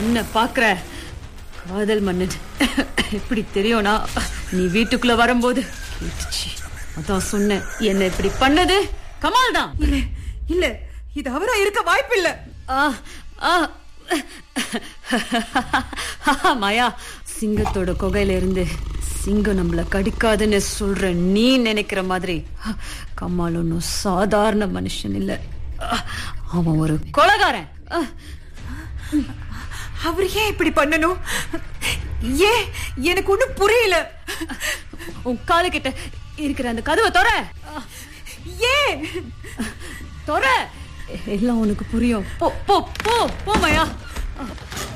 என்ன பாக்குற காதல் மன்னன் எப்படி தெரியும்னா நீ வீட்டுக்குள்ள வரும்போது கேட்டுச்சு அதான் சொன்னேன் என்ன இப்படி பண்ணது கமால் தான் இல்ல இல்ல இது அவரா இருக்க வாய்ப்பில்ல ஆ, ஆ. மாயா சிங்கத்தோட குகையில இருந்து சிங்கம் நம்மள கடிக்காதுன்னு சொல்ற நீ நினைக்கிற மாதிரி கமால் ஒன்னும் சாதாரண மனுஷன் இல்ல அவன் ஒரு கொலகாரன் ஆ, அவர் ஏன் இப்படி பண்ணணும் ஏன் எனக்கு ஒண்ணும் புரியல உன் காலு கிட்ட இருக்கிற அந்த கதவை தொற ஏன் தொற எல்லாம் உனக்கு புரியும் போ போ போ போ மாயா